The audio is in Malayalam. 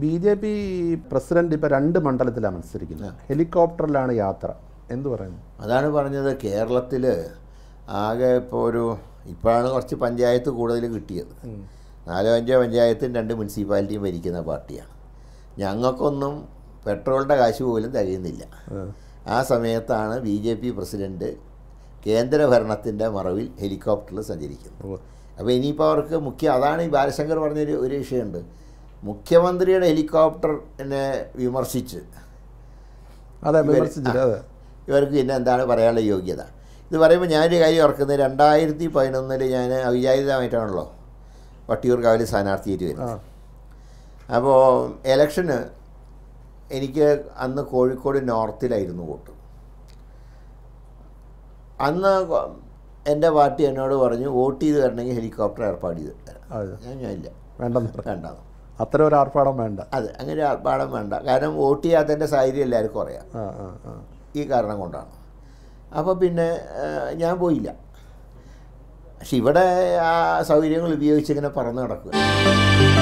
ബി ജെ പി പ്രസിഡന്റ് ഇപ്പൊ രണ്ട് മണ്ഡലത്തിലാണ് മത്സരിക്കുന്നത് ഹെലികോപ്റ്ററിലാണ് യാത്ര എന്ത് പറയുന്നു അതാണ് പറഞ്ഞത് കേരളത്തിൽ ആകെ ഇപ്പോൾ ഒരു ഇപ്പോഴാണ് കുറച്ച് പഞ്ചായത്ത് കൂടുതൽ കിട്ടിയത് നാലോ അഞ്ചോ പഞ്ചായത്തും രണ്ട് മുനിസിപ്പാലിറ്റിയും ഭരിക്കുന്ന പാർട്ടിയാണ് ഞങ്ങൾക്കൊന്നും പെട്രോളിൻ്റെ കാശ് പോലും തികയുന്നില്ല ആ സമയത്താണ് ബി ജെ പി പ്രസിഡൻറ്റ് കേന്ദ്രഭരണത്തിൻ്റെ മറവിൽ ഹെലികോപ്റ്ററിൽ സഞ്ചരിക്കുന്നത് ഓ. അപ്പോൾ ഇനിയിപ്പോൾ അവർക്ക് മുഖ്യ അതാണ് ഈ ബാലശങ്കർ പറഞ്ഞൊരു ഒരു വിഷയമുണ്ട് മുഖ്യമന്ത്രിയുടെ ഹെലികോപ്റ്ററിനെ വിമർശിച്ച് അതെ ഇവര്- വിമർശിച്ചിട്ട് അതെ ഇവർക്ക് പിന്നെ എന്താണ് പറയാനുള്ള യോഗ്യത ഇത് പറയുമ്പോൾ ഞാനൊരു കാര്യം ഓർക്കുന്നത് രണ്ടായിരത്തി പതിനൊന്നിൽ ഞാൻ അവിചാരിതമായിട്ടാണല്ലോ വട്ടിയൂർക്കാവിൽ സ്ഥാനാർത്ഥിയായിട്ട് ആ വരുന്നത് അപ്പോൾ ഇലക്ഷന് എനിക്ക് അന്ന് കോഴിക്കോട് നോർത്തിലായിരുന്നു വോട്ട് അന്ന് കൊ- എൻ്റെ പാർട്ടി എന്നോട് പറഞ്ഞു വോട്ട് ചെയ്ത് തരണമെങ്കിൽ ഹെലികോപ്റ്റർ ഏർപ്പാട് ചെയ്ത് തരാം അതെ ഞാൻ ഞാനില്ല വേണ്ടെന്ന് പറഞ്ഞു വേണ്ടാന്ന് അത്തരം ഒരു ആർഭാടം വേണ്ട അതെ അങ്ങനെ ഒരു ആർപ്പാടം വേണ്ട കാരണം വോട്ട് ചെയ്യാത്തതിൻ്റെ സാഹചര്യം എല്ലാവർക്കും അറിയാം ആ ആ ആ ഈ കാരണം കൊണ്ടാണ് അപ്പോൾ പിന്നെ ആ, ഞാൻ പോയില്ല പക്ഷെ ഇവിടെ ആ സൗകര്യങ്ങൾ ഉപയോഗിച്ച് ഇങ്ങനെ പറന്ന് നടക്കുക